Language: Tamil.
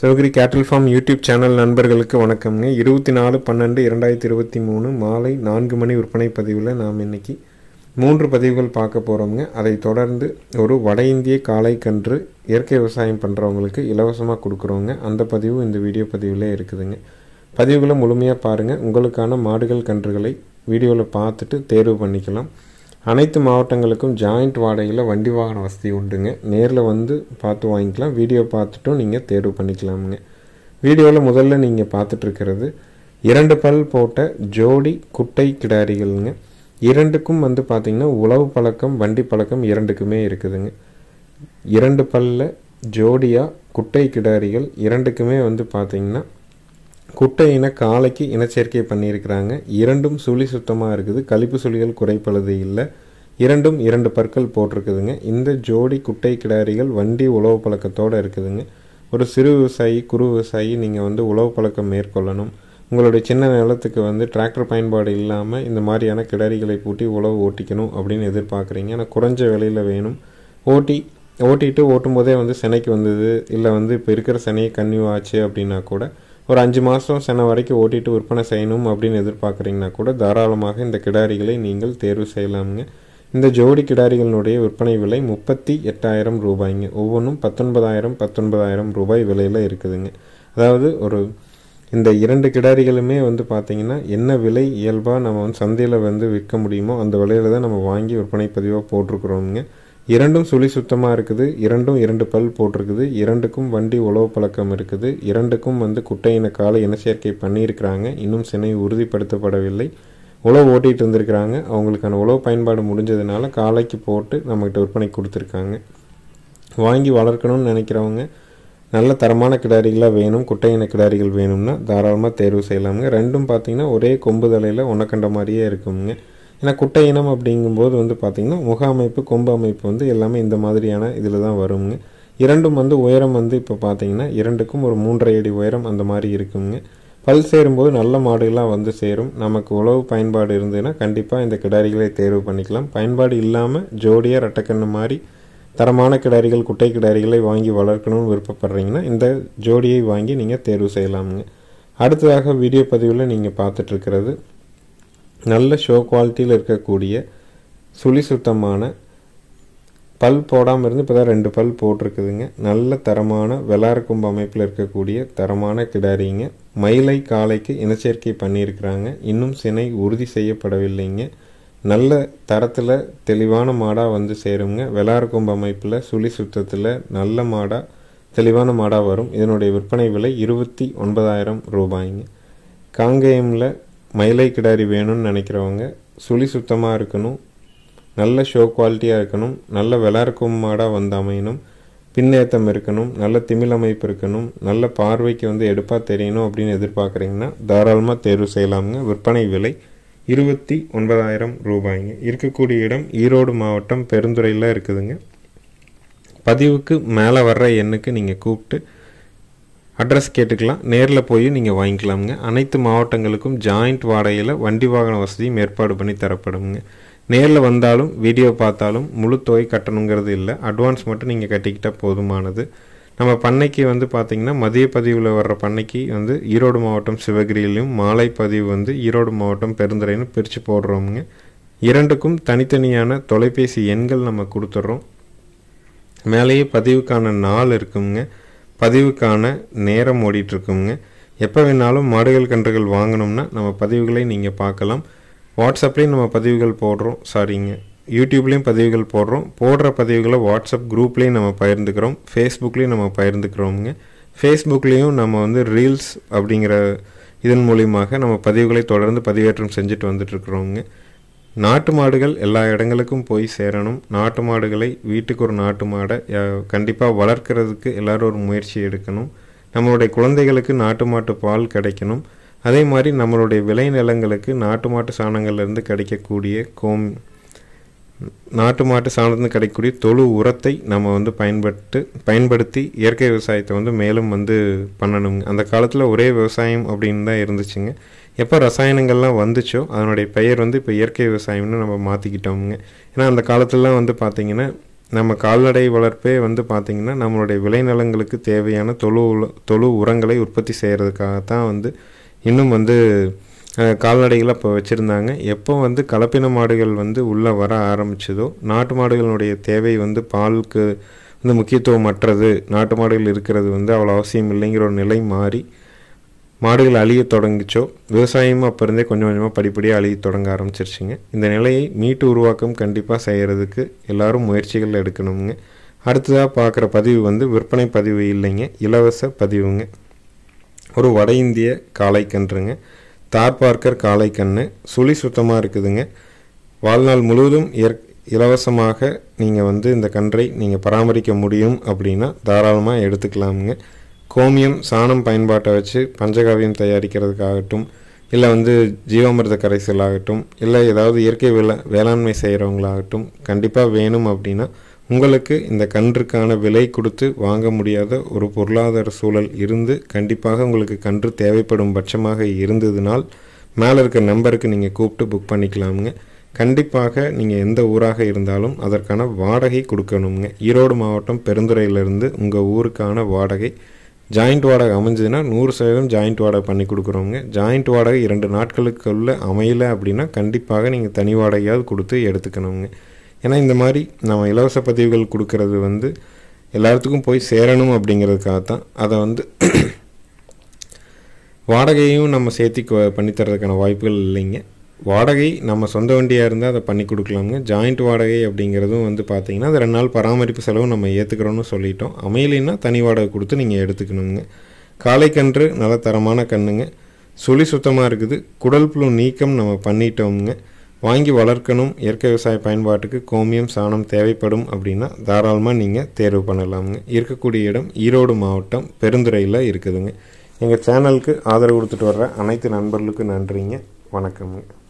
சிவகிரி கேட்டில் ஃபார்ம் யூடியூப் சேனல் நண்பர்களுக்கு வணக்கம்ங்க இருபத்தி நாலு பன்னெண்டு இரண்டாயிரத்தி இருபத்தி மூணு மாலை நான்கு மணி விற்பனை பதிவில் நாம் இன்னைக்கு மூன்று பதிவுகள் பார்க்க போகிறோம்ங்க அதை தொடர்ந்து ஒரு வட இந்திய காளை கன்று இயற்கை விவசாயம் பண்ணுறவங்களுக்கு இலவசமாக கொடுக்குறோங்க அந்த பதிவு இந்த வீடியோ பதிவில் இருக்குதுங்க பதிவுகளை முழுமையாக பாருங்கள் உங்களுக்கான மாடுகள் கன்றுகளை வீடியோவில் பார்த்துட்டு தேர்வு பண்ணிக்கலாம் அனைத்து மாவட்டங்களுக்கும் ஜாயிண்ட் வாடகையில் வண்டி வாகன வசதி உண்டுங்க நேரில் வந்து பார்த்து வாங்கிக்கலாம் வீடியோ பார்த்துட்டும் நீங்கள் தேர்வு பண்ணிக்கலாமுங்க வீடியோவில் முதல்ல நீங்கள் பார்த்துட்ருக்கிறது இரண்டு பல் போட்ட ஜோடி குட்டை கிடாரிகள்ங்க இரண்டுக்கும் வந்து பார்த்திங்கன்னா உழவு பழக்கம் வண்டி பழக்கம் இரண்டுக்குமே இருக்குதுங்க இரண்டு பல்ல ஜோடியாக குட்டை கிடாரிகள் இரண்டுக்குமே வந்து பார்த்திங்கன்னா குட்டை இன காளைக்கு இனச்சேர்க்கை பண்ணியிருக்கிறாங்க இரண்டும் சுழி சுத்தமாக இருக்குது கழிப்பு சுழிகள் குறைப்பழுது இல்லை இரண்டும் இரண்டு பற்கள் போட்டிருக்குதுங்க இந்த ஜோடி குட்டை கிடாரிகள் வண்டி உழவு பழக்கத்தோடு இருக்குதுங்க ஒரு சிறு விவசாயி குறு விவசாயி நீங்கள் வந்து உழவு பழக்கம் மேற்கொள்ளணும் உங்களுடைய சின்ன நிலத்துக்கு வந்து டிராக்டர் பயன்பாடு இல்லாமல் இந்த மாதிரியான கிடாரிகளை பூட்டி உழவு ஓட்டிக்கணும் அப்படின்னு எதிர்பார்க்குறீங்க ஆனால் குறைஞ்ச விலையில் வேணும் ஓட்டி ஓட்டிட்டு ஓட்டும் போதே வந்து செனைக்கு வந்தது இல்லை வந்து இப்போ இருக்கிற செனையை கன்னியூ ஆச்சு அப்படின்னா கூட ஒரு அஞ்சு மாதம் சென வரைக்கும் ஓட்டிட்டு விற்பனை செய்யணும் அப்படின்னு எதிர்பார்க்குறீங்கன்னா கூட தாராளமாக இந்த கிடாரிகளை நீங்கள் தேர்வு செய்யலாமுங்க இந்த ஜோடி கிடாரிகளினுடைய விற்பனை விலை முப்பத்தி எட்டாயிரம் ரூபாய்ங்க ஒவ்வொன்றும் பத்தொன்பதாயிரம் பத்தொன்பதாயிரம் ரூபாய் விலையில் இருக்குதுங்க அதாவது ஒரு இந்த இரண்டு கிடாரிகளுமே வந்து பார்த்திங்கன்னா என்ன விலை இயல்பாக நம்ம வந்து சந்தையில் வந்து விற்க முடியுமோ அந்த விலையில தான் நம்ம வாங்கி விற்பனை பதிவாக போட்டிருக்கிறோமுங்க இரண்டும் சுழி சுத்தமாக இருக்குது இரண்டும் இரண்டு பல் போட்டிருக்குது இரண்டுக்கும் வண்டி உழவு பழக்கம் இருக்குது இரண்டுக்கும் வந்து குட்டையின கால இனச்சேர்க்கை பண்ணியிருக்கிறாங்க இன்னும் சினை உறுதிப்படுத்தப்படவில்லை உழவு ஓட்டிகிட்டு இருந்திருக்கிறாங்க அவங்களுக்கான உழவு பயன்பாடு முடிஞ்சதுனால காலைக்கு போட்டு நம்மகிட்ட விற்பனை கொடுத்துருக்காங்க வாங்கி வளர்க்கணும்னு நினைக்கிறவங்க நல்ல தரமான கிடாரிகளாக வேணும் குட்டையின கிடாரிகள் வேணும்னா தாராளமாக தேர்வு செய்யலாமுங்க ரெண்டும் பார்த்தீங்கன்னா ஒரே கொம்பு தலையில் ஒன்றக்கண்ட மாதிரியே இருக்குங்க ஏன்னா குட்டை இனம் அப்படிங்கும்போது வந்து பார்த்திங்கன்னா முக அமைப்பு கொம்பு அமைப்பு வந்து எல்லாமே இந்த மாதிரியான இதில் தான் வருங்க இரண்டும் வந்து உயரம் வந்து இப்போ பார்த்தீங்கன்னா இரண்டுக்கும் ஒரு மூன்றரை அடி உயரம் அந்த மாதிரி இருக்குங்க பல் சேரும்போது நல்ல மாடுகளாக வந்து சேரும் நமக்கு உழவு பயன்பாடு இருந்ததுன்னா கண்டிப்பாக இந்த கிடாரிகளை தேர்வு பண்ணிக்கலாம் பயன்பாடு இல்லாமல் ஜோடியாக ரெட்டக்கண்ணு மாதிரி தரமான கிடாரிகள் குட்டை கிடாரிகளை வாங்கி வளர்க்கணும்னு விருப்பப்படுறீங்கன்னா இந்த ஜோடியை வாங்கி நீங்கள் தேர்வு செய்யலாமுங்க அடுத்ததாக வீடியோ பதிவில் நீங்கள் பார்த்துட்ருக்கிறது நல்ல ஷோ குவாலிட்டியில் இருக்கக்கூடிய சுழி சுத்தமான பல் போடாமல் இருந்து இப்போ தான் ரெண்டு பல் போட்டிருக்குதுங்க நல்ல தரமான வெளாறு கொம்பு அமைப்பில் இருக்கக்கூடிய தரமான கிடாரிங்க மயிலை காலைக்கு இனச்சேர்க்கை பண்ணியிருக்கிறாங்க இன்னும் சினை உறுதி செய்யப்படவில்லைங்க நல்ல தரத்தில் தெளிவான மாடாக வந்து சேருங்க வெளாறு கொம்பு அமைப்பில் சுழி சுத்தத்தில் நல்ல மாடாக தெளிவான மாடாக வரும் இதனுடைய விற்பனை விலை இருபத்தி ஒன்பதாயிரம் ரூபாய்ங்க காங்கேயமில் மயிலை கிடாரி வேணும்னு நினைக்கிறவங்க சுழி சுத்தமாக இருக்கணும் நல்ல ஷோ குவாலிட்டியாக இருக்கணும் நல்ல விளார்க்கும் மாடாக வந்து அமையணும் பின்னேத்தம் இருக்கணும் நல்ல திமிழ் அமைப்பு இருக்கணும் நல்ல பார்வைக்கு வந்து எடுப்பாக தெரியணும் அப்படின்னு எதிர்பார்க்குறீங்கன்னா தாராளமாக தேர்வு செய்யலாமுங்க விற்பனை விலை இருபத்தி ஒன்பதாயிரம் ரூபாய்ங்க இருக்கக்கூடிய இடம் ஈரோடு மாவட்டம் பெருந்துறையில் இருக்குதுங்க பதிவுக்கு மேலே வர்ற எண்ணுக்கு நீங்கள் கூப்பிட்டு அட்ரஸ் கேட்டுக்கலாம் நேரில் போய் நீங்கள் வாங்கிக்கலாமுங்க அனைத்து மாவட்டங்களுக்கும் ஜாயிண்ட் வாடகையில் வண்டி வாகன வசதியும் ஏற்பாடு பண்ணி தரப்படுங்க நேரில் வந்தாலும் வீடியோ பார்த்தாலும் முழு தொகை கட்டணுங்கிறது இல்லை அட்வான்ஸ் மட்டும் நீங்கள் கட்டிக்கிட்டால் போதுமானது நம்ம பண்ணைக்கு வந்து பார்த்திங்கன்னா மதிய பதிவில் வர்ற பண்ணைக்கு வந்து ஈரோடு மாவட்டம் சிவகிரியிலையும் மாலை பதிவு வந்து ஈரோடு மாவட்டம் பெருந்துறைன்னு பிரித்து போடுறோமுங்க இரண்டுக்கும் தனித்தனியான தொலைபேசி எண்கள் நம்ம கொடுத்துட்றோம் மேலேயே பதிவுக்கான நாள் இருக்குங்க பதிவுக்கான நேரம் ஓடிட்டுருக்குங்க எப்போ வேணாலும் மாடுகள் கன்றுகள் வாங்கணும்னா நம்ம பதிவுகளை நீங்கள் பார்க்கலாம் வாட்ஸ்அப்லேயும் நம்ம பதிவுகள் போடுறோம் சாரிங்க யூடியூப்லேயும் பதிவுகள் போடுறோம் போடுற பதிவுகளை வாட்ஸ்அப் குரூப்லேயும் நம்ம பகிர்ந்துக்கிறோம் ஃபேஸ்புக்லேயும் நம்ம பகிர்ந்துக்கிறோமுங்க ஃபேஸ்புக்லேயும் நம்ம வந்து ரீல்ஸ் அப்படிங்கிற இதன் மூலியமாக நம்ம பதிவுகளை தொடர்ந்து பதிவேற்றம் செஞ்சுட்டு வந்துட்டுருக்குறோங்க நாட்டு மாடுகள் எல்லா இடங்களுக்கும் போய் சேரணும் நாட்டு மாடுகளை வீட்டுக்கு ஒரு நாட்டு மாடை கண்டிப்பாக வளர்க்குறதுக்கு எல்லோரும் ஒரு முயற்சி எடுக்கணும் நம்மளுடைய குழந்தைகளுக்கு நாட்டு மாட்டு பால் கிடைக்கணும் அதே மாதிரி நம்மளுடைய விளைநிலங்களுக்கு நாட்டு மாட்டு சாணங்கள்லேருந்து கிடைக்கக்கூடிய கோம் நாட்டு மாட்டு சாணத்துலேருந்து கிடைக்கக்கூடிய தொழு உரத்தை நம்ம வந்து பயன்பட்டு பயன்படுத்தி இயற்கை விவசாயத்தை வந்து மேலும் வந்து பண்ணணுங்க அந்த காலத்தில் ஒரே விவசாயம் அப்படின்னு தான் இருந்துச்சுங்க எப்போ ரசாயனங்கள்லாம் வந்துச்சோ அதனுடைய பெயர் வந்து இப்போ இயற்கை விவசாயம்னு நம்ம மாற்றிக்கிட்டோமுங்க ஏன்னா அந்த காலத்துலலாம் வந்து பார்த்திங்கன்னா நம்ம கால்நடை வளர்ப்பே வந்து பார்த்திங்கன்னா நம்மளுடைய விளைநிலங்களுக்கு தேவையான தொழு உல- தொழு உரங்களை உற்பத்தி செய்கிறதுக்காகத்தான் வந்து இன்னும் வந்து அஹ், கால்நடைகளை இப்போ வச்சுருந்தாங்க எப்போ வந்து கலப்பின மாடுகள் வந்து உள்ளே வர ஆரம்பிச்சதோ நாட்டு மாடுகளுடைய தேவை வந்து பாலுக்கு வந்து முக்கியத்துவம் அற்றது நாட்டு மாடுகள் இருக்கிறது வந்து அவ்வளோ அவசியம் இல்லைங்கிற ஒரு நிலை மாறி மாடுகள் அழிய தொடங்குச்சோ விவசாயமும் அப்போ இருந்தே கொஞ்சம் கொஞ்சமாக படிப்படியாக அழிய தொடங்க ஆரம்பிச்சிருச்சுங்க இந்த நிலையை மீட்டு உருவாக்கம் கண்டிப்பாக செய்கிறதுக்கு எல்லாரும் முயற்சிகள் எடுக்கணுங்க அடுத்ததாக பார்க்குற பதிவு வந்து விற்பனை பதிவு இல்லைங்க இலவச பதிவுங்க ஒரு வட இந்திய காளைக்கன்றுங்க தார்பார்க்கர் காளைக்கன்று சுழி சுத்தமாக இருக்குதுங்க வாழ்நாள் முழுவதும் இயற் இலவசமாக நீங்கள் வந்து இந்த கன்றை நீங்கள் பராமரிக்க முடியும் அப்படின்னா தாராளமாக எடுத்துக்கலாமுங்க கோமியம் சாணம் பயன்பாட்டை வச்சு பஞ்சகாவியம் தயாரிக்கிறதுக்காகட்டும் இல்லை வந்து ஜீவாமிர்த கரைசல் ஆகட்டும் இல்லை ஏதாவது இயற்கை வேளா வேளாண்மை செய்கிறவங்களாகட்டும் கண்டிப்பாக வேணும் அப்படின்னா உங்களுக்கு இந்த கன்றுக்கான விலை கொடுத்து வாங்க முடியாத ஒரு பொருளாதார சூழல் இருந்து கண்டிப்பாக உங்களுக்கு கன்று தேவைப்படும் பட்சமாக இருந்ததுனால் மேலே இருக்க நம்பருக்கு நீங்கள் கூப்பிட்டு புக் பண்ணிக்கலாமுங்க கண்டிப்பாக நீங்கள் எந்த ஊராக இருந்தாலும் அதற்கான வாடகை கொடுக்கணுங்க ஈரோடு மாவட்டம் பெருந்துறையிலிருந்து உங்கள் ஊருக்கான வாடகை ஜாயிண்ட் வாடகை அமைஞ்சதுன்னா நூறு சதவீதம் ஜாயிண்ட் வாடகை பண்ணி கொடுக்குறோங்க ஜாயிண்ட் வாடகை இரண்டு நாட்களுக்குள்ள அமையலை அப்படின்னா கண்டிப்பாக நீங்கள் தனி வாடகையாவது கொடுத்து எடுத்துக்கணுங்க ஏன்னா இந்த மாதிரி நம்ம இலவச பதிவுகள் கொடுக்கறது வந்து எல்லாத்துக்கும் போய் சேரணும் அப்படிங்கிறதுக்காக தான் அதை வந்து வாடகையும் நம்ம சேர்த்தி கொ- பண்ணித்தரதுக்கான வாய்ப்புகள் இல்லைங்க வாடகை நம்ம சொந்த வண்டியாக இருந்தால் அதை பண்ணி கொடுக்கலாமுங்க ஜாயிண்ட் வாடகை அப்படிங்கிறதும் வந்து பார்த்தீங்கன்னா அது ரெண்டு நாள் பராமரிப்பு செலவு நம்ம ஏற்றுக்கிறோன்னு சொல்லிட்டோம் அமையலைன்னா தனி வாடகை கொடுத்து நீங்கள் எடுத்துக்கணுங்க காளைக்கன்று நல்ல தரமான கண்ணுங்க சுழி சுத்தமாக இருக்குது குடல் புழு நீக்கம் நம்ம பண்ணிட்டோமுங்க வாங்கி வளர்க்கணும் இயற்கை விவசாய பயன்பாட்டுக்கு கோமியம் சாணம் தேவைப்படும் அப்படின்னா தாராளமாக நீங்கள் தேர்வு பண்ணலாமுங்க இருக்கக்கூடிய இடம் ஈரோடு மாவட்டம் பெருந்துறையில் இருக்குதுங்க எங்கள் சேனலுக்கு ஆதரவு கொடுத்துட்டு வர்ற அனைத்து நண்பர்களுக்கும் நன்றிங்க வணக்கம்ங்க